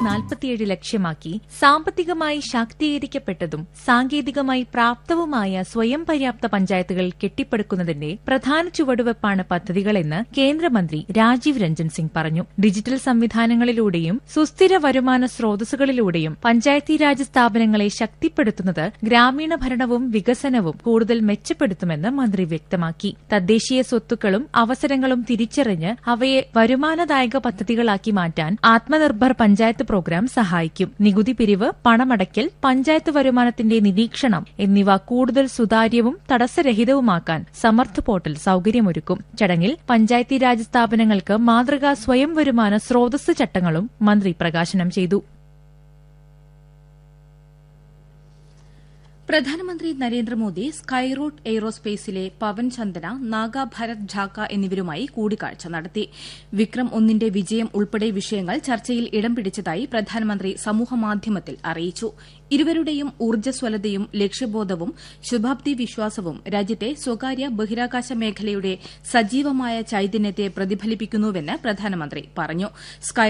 നാൽപ്പത്തിയേഴ് ലക്ഷ്യമാക്കി സാമ്പത്തികമായി ശാക്തീകരിക്കപ്പെട്ടതും സാങ്കേതികമായി പ്രാപ്തവുമായ സ്വയം പര്യാപ്ത പഞ്ചായത്തുകൾ കെട്ടിപ്പടുക്കുന്നതിന്റെ പ്രധാന ചുവടുവെപ്പാണ് പദ്ധതികളെന്ന് കേന്ദ്രമന്ത്രി രാജീവ് രഞ്ജൻ സിംഗ് പറഞ്ഞു ഡിജിറ്റൽ സംവിധാനങ്ങളിലൂടെയും സുസ്ഥിര വരുമാന സ്രോതസ്സുകളിലൂടെയും പഞ്ചായത്തി രാജ് സ്ഥാപനങ്ങളെ ശക്തിപ്പെടുത്തുന്നത് ഗ്രാമീണ ഭരണവും വികസനവും കൂടുതൽ മെച്ചപ്പെടുത്തുമെന്ന് മന്ത്രി വ്യക്തമാക്കി തദ്ദേശീയ സ്വത്തുക്കളും അവസരങ്ങളും തിരിച്ചറിഞ്ഞ് അവയെ വരുമാനദായക പദ്ധതികളാക്കി മാറ്റാൻ ആത്മനിർഭർ പഞ്ചായത്ത് പ്രോഗ്രാം സഹായിക്കും നികുതി പിരിവ് പണമടയ്ക്കൽ പഞ്ചായത്ത് വരുമാനത്തിന്റെ നിരീക്ഷണം എന്നിവ കൂടുതൽ സുതാര്യവും തടസ്സരഹിതവുമാക്കാൻ സമർത്ഥ് പോർട്ടൽ സൌകര്യമൊരുക്കും ചടങ്ങിൽ പഞ്ചായത്തി രാജ് സ്ഥാപനങ്ങൾക്ക് മാതൃകാ സ്വയം വരുമാന സ്രോതസ് ചട്ടങ്ങളും മന്ത്രി പ്രകാശനം ചെയ്തു പ്രധാനമന്ത്രി നരേന്ദ്രമോദി സ്കൈറൂട്ട് എയ്റോസ്പേസിലെ പവൻ ചന്ദന നാഗ ഭരത് ഝാക്ക എന്നിവരുമായി കൂടിക്കാഴ്ച നടത്തി വിക്രം ഒന്നിന്റെ വിജയം ഉൾപ്പെടെ വിഷയങ്ങൾ ചർച്ചയിൽ ഇടം പിടിച്ചതായി പ്രധാനമന്ത്രി സമൂഹമാധ്യമത്തിൽ അറിയിച്ചു ഇരുവരുടെയും ഊർജ്ജസ്വലതയും ലക്ഷ്യബോധവും ശുഭാപ്തി വിശ്വാസവും രാജ്യത്തെ സ്വകാര്യ ബഹിരാകാശ മേഖലയുടെ സജീവമായ ചൈതന്യത്തെ പ്രതിഫലിപ്പിക്കുന്നുവെന്ന് പ്രധാനമന്ത്രി പറഞ്ഞു